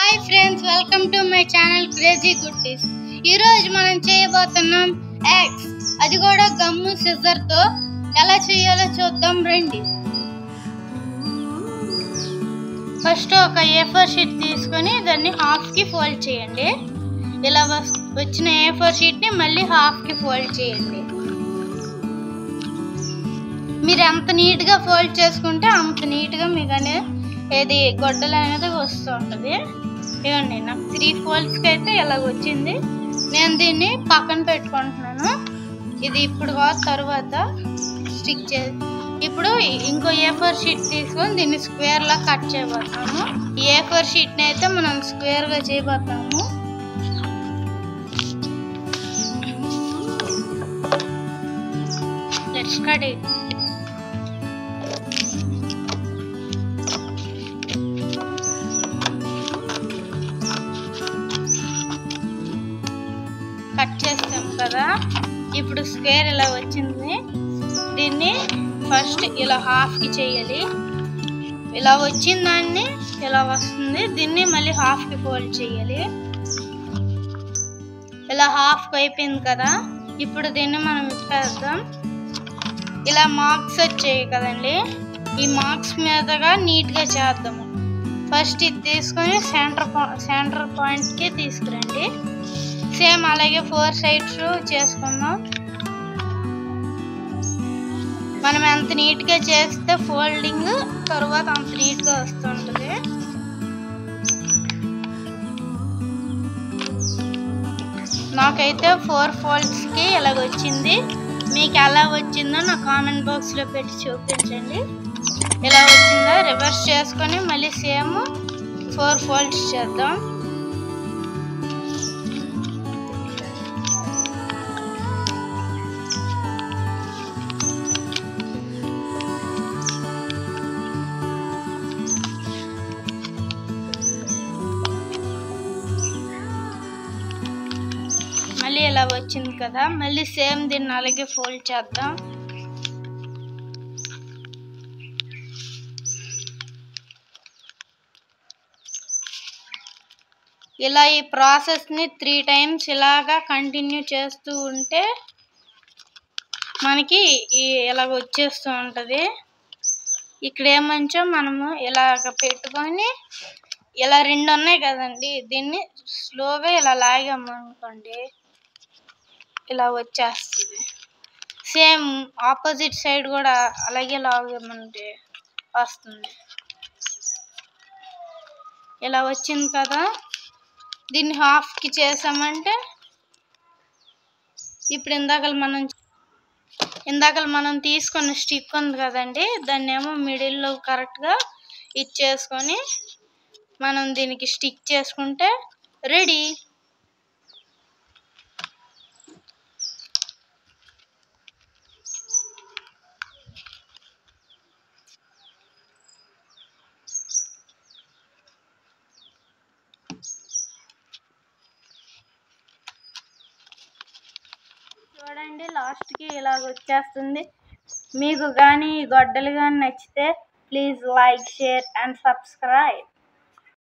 hi friends welcome to my channel crazy goodies ఈరోజు మనం చేయబోతున్నాం ఎగ్స్ అది కూడా గమ్ము సిజర్తో ఎలా చేయాలో చూద్దాం రండి ఫస్ట్ ఒక ఏ ఫోర్ షీట్ తీసుకొని దాన్ని హాఫ్కి ఫోల్డ్ చేయండి ఇలా వస్- వచ్చిన ఏ ఫోర్ షీట్ని మళ్ళీ హాఫ్కి ఫోల్డ్ చేయండి మీరు ఎంత నీట్గా ఫోల్డ్ చేసుకుంటే అంత నీట్గా మీకు అనేది ఏది గొడ్డలు అనేది వస్తూ ఉంటుంది ఇవ్వండి నాకు త్రీ ఫోల్డ్స్కి అయితే ఇలాగ వచ్చింది నేను దీన్ని పక్కన పెట్టుకుంటున్నాను ఇది ఇప్పుడు కాదు తర్వాత స్టిక్ చే ఇప్పుడు ఇంకో ఏ ఫోర్ షీట్ తీసుకొని దీన్ని స్క్వేర్లా కట్ చేయబోతాము ఈ ఏ ఫోర్ షీట్ని అయితే మనం స్క్వేర్గా చేయబోతాము లెట్స్ కట్ ఇట్ కట్ చేస్తాం కదా ఇప్పుడు స్క్వేర్ ఇలా వచ్చింది దీన్ని ఫస్ట్ ఇలా హాఫ్కి చేయాలి ఇలా వచ్చిన దాన్ని ఇలా వస్తుంది దీన్ని మళ్ళీ హాఫ్కి ఫోల్డ్ చేయాలి ఇలా హాఫ్ అయిపోయింది కదా ఇప్పుడు దీన్ని మనం ఇప్పేద్దాం ఇలా మార్క్స్ వచ్చాయి కదండి ఈ మార్క్స్ మీదగా నీట్గా చేద్దాము ఫస్ట్ ఇది తీసుకొని సెంటర్ సెంటర్ పాయింట్కి తీసుకురండి సేమ్ అలాగే ఫోర్ సైడ్స్ చేసుకుందాం మనం ఎంత నీట్గా చేస్తే ఫోల్డింగ్ తర్వాత అంత నీట్గా వస్తుంటుంది నాకైతే ఫోర్ ఫోల్డ్స్కి ఇలాగ వచ్చింది మీకు ఎలా వచ్చిందో నా కామెంట్ బాక్స్లో పెట్టి చూపించండి ఇలా వచ్చిందో రివర్స్ చేసుకొని మళ్ళీ సేమ్ ఫోర్ ఫోల్డ్స్ చేద్దాం మళ్ళీ ఇలా వచ్చింది కదా మళ్ళీ సేమ్ దీన్ని అలాగే ఫోల్డ్ చేద్దాం ఇలా ఈ ప్రాసెస్ని త్రీ టైమ్స్ ఇలాగా కంటిన్యూ చేస్తూ ఉంటే మనకి ఈ ఇలాగ వచ్చేస్తూ ఉంటుంది ఇక్కడ ఏమంచో మనము ఇలాగ పెట్టుకొని ఇలా రెండు ఉన్నాయి కదండి దీన్ని స్లోగా ఇలా లాగామనుకోండి ఇలా వచ్చేస్తుంది సేమ్ ఆపోజిట్ సైడ్ కూడా అలాగే లాగామంటే వస్తుంది ఇలా వచ్చింది కదా దీన్ని హాఫ్కి చేసామంటే ఇప్పుడు ఇందాక మనం ఇందాక మనం తీసుకున్న స్టిక్ ఉంది కదండి దాన్ని ఏమో మిడిల్లో కరెక్ట్గా ఇచ్చేసుకొని మనం దీనికి స్టిక్ చేసుకుంటే రెడీ చూడండి లాస్ట్కి ఇలాగ వచ్చేస్తుంది మీకు కానీ ఈ గొడ్డలు కానీ నచ్చితే please like share and subscribe